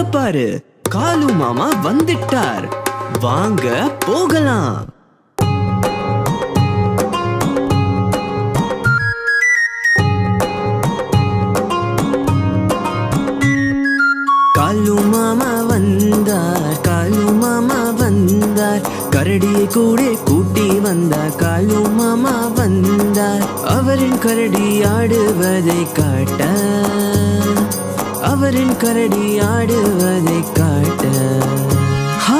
பாரு காலு மாமா வந்துட்டார் வாங்க போகலாம் காலு மாமா வந்தார் காலு மாமா வந்தார் கரடியை கூட கூட்டி வந்தார் காலு மாமா வந்தார் அவரின் கரடி ஆடுவதை காட்ட அவரின் கரடி ஆடுவதை காட்ட ஹா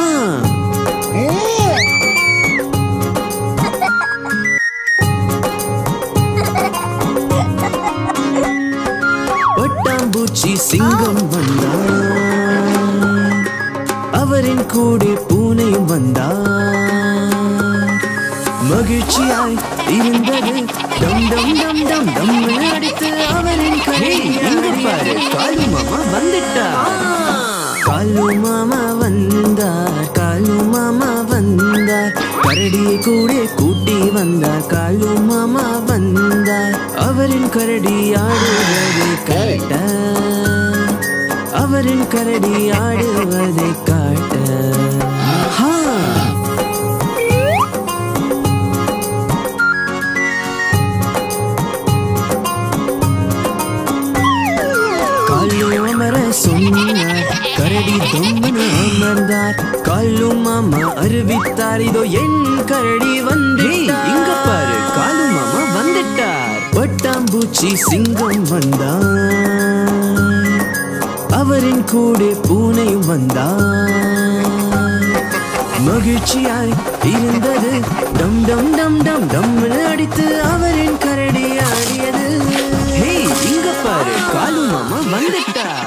பட்டாம்பூச்சி சிங்கம் வந்தார் அவரின் கூட பூனையும் வந்தார் மகிழ்ச்சியாய் இருந்தது டம் டம் டம் டம் டம் அடித்து அவரின் கரை பாரு காலு மாமா வந்துட்டார் காலு மாமா வந்தார் காலு மாமா வந்தார் கரடியை கூட கூட்டி வந்தார் காலு மாமா வந்தார் அவரின் கரடி ஆடுவதை காட்ட அவரின் கரடி ஆடுவதை காட்ட ஹா காலு அமர சொன்னார் கரடி தொம்மன அமர்ந்தார் காலு மாமா அறிவித்தார் இதோ என் கரடி வந்து இங்க பாரு காலு மாமா வந்துட்டார் பட்டாம்பூச்சி சிங்கம் வந்தார் அவரின் கூட பூனையும் வந்தார் மகிழ்ச்சியாய் இருந்தது டம் டம் டம் டம் டம் அடித்து அவரின் கரடி ஆடியது ஹே இங்க பாரு காலு மாமா வந்துட்டார்